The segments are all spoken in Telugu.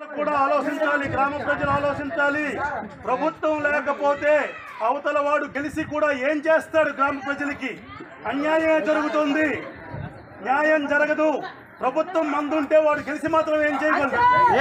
కూడా ఆలోచించాలి గ్రామ ప్రజలు ఆలోచించాలి ప్రభుత్వం లేకపోతే అవతల వాడు గెలిచి కూడా ఏం చేస్తాడు గ్రామ ప్రజలకి అన్యాయమే జరుగుతుంది న్యాయం జరగదు ప్రభుత్వం మందుంటే వాడు గెలిచి మాత్రం ఏం చేయగలడు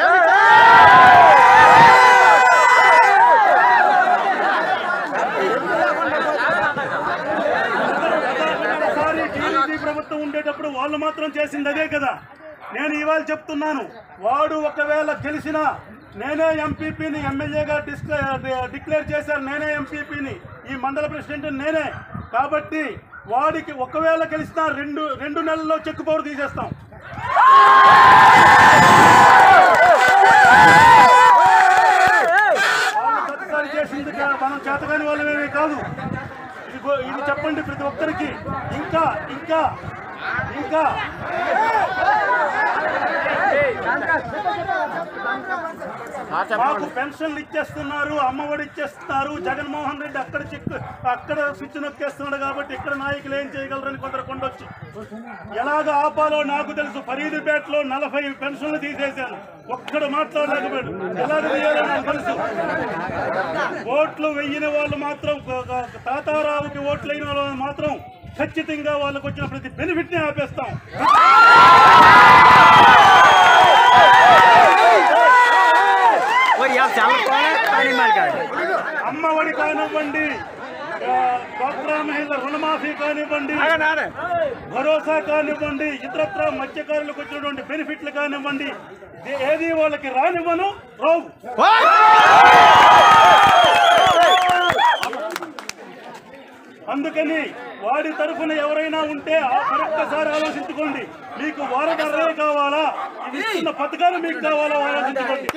ఒకసారి టీడీపీ ప్రభుత్వం ఉండేటప్పుడు వాళ్ళు మాత్రం చేసింది అదే కదా నేను ఇవాళ చెప్తున్నాను వాడు ఒకవేళ గెలిచినా నేనే ఎంపీపీని ఎమ్మెల్యేగా డిక్లేర్ చేశారు నేనే ఎంపీపీని ఈ మండల ప్రెసిడెంట్ నేనే కాబట్టి వాడికి ఒకవేళ గెలిచినా రెండు రెండు నెలల్లో చెక్కు పవర్ తీసేస్తాం వాళ్ళు ప్రతిసారి చేసింది కా- మనం చేతకాని వాళ్ళమేమీ కాదు ఇది గో- ఇది చెప్పండి ప్రతి ఒక్కరికి ఇంకా ఇంకా ఇంకా మాకు పెన్షన్లు ఇచ్చేస్తున్నారు అమ్మఒడి ఇచ్చేస్తున్నారు జగన్మోహన్ రెడ్డి అక్కడ చెక్ అక్కడ స్విచ్ నొక్కేస్తున్నాడు కాబట్టి ఇక్కడ నాయకులు ఏం చేయగలరని కొందరు కొండొచ్చు ఎలాగ ఆపాలో నాకు తెలుసు ఫరీదుపేటలో నలభై పెన్షన్లు తీసేశాను ఒక్కడు మాట్లాడలేకపోయాడు ఎలాగ తీయాలో నాకు తెలుసు ఓట్లు వెయ్యిన వాళ్ళు మాత్రం ఒక- ఒక తాతారావుకి ఓట్లు అయిన వాళ్ళు మాత్రం ఖచ్చితంగా వాళ్ళకు వచ్చిన ప్రతి బెనిఫిట్ ని ఆపేస్తాం और यहाँ चावल कौन है पानी मार का అమ్మఒడి కానివ్వండి ఆ, డ్వాక్రా మహిళ రుణమాఫీ కానివ్వండి భరోసా కానివ్వండి ఇతరత్ర మత్స్యకారులకు వచ్చినటువంటి బెనిఫిట్లు కానివ్వండి ఇది ఏది వాళ్ళకి రానివ్వను రావు అందుకని వాడి తరఫున ఎవరైనా ఉంటే ఆ మరొక్కసారి ఆలోచించుకోండి మీకు వారధరే కావాలా ఇవి ఇస్తున్న పథకాలు మీకు కావాలా ఆలోచించుకోండి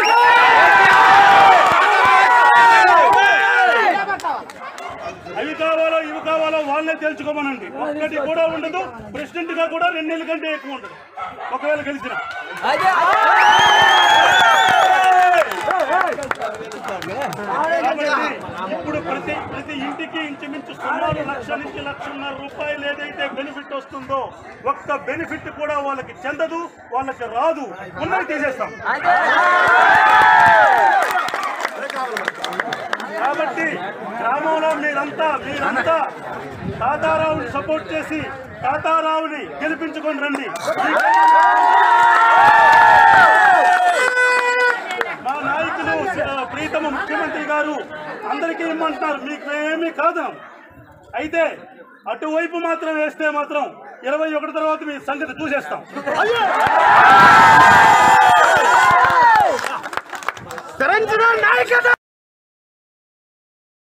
అవి కావాలో ఇవి కావాలో వాళ్ళే తెలుసుకోమనండి ఒక్కటి కూడా ఉండదు ప్రెసిడెంట్ గా కూడా రెండు నెలల కంటే ఎక్కువ ఉండదు ఒకవేళ గెలిచిన కాబట్టి ఇప్పుడు ప్రతి ప్రతి ఇంటికి ఇంచుమించు సుమారు లక్ష నుంచి లక్షన్నర రూపాయలు ఏదైతే బెనిఫిట్ వస్తుందో ఒక్క బెనిఫిట్ కూడా వాళ్ళకి చెందదు వాళ్ళకి రాదు ఉన్నది తీసేస్తాం కాబట్టి గ్రామంలో మీరంతా మీరంతా తాతారావుని సపోర్ట్ చేసి తాతారావుని గెలిపించుకొని రండి మా నాయకులు శ్రీ- ప్రీతమ ముఖ్యమంత్రి గారు అందరికీ ఇమ్మంటున్నారు మీకు ఏమీ కాదు అయితే అటువైపు మాత్రం వేస్తే మాత్రం ఇరవై ఒకటి తర్వాత మీ సంగతి చూసేస్తాం నాయకత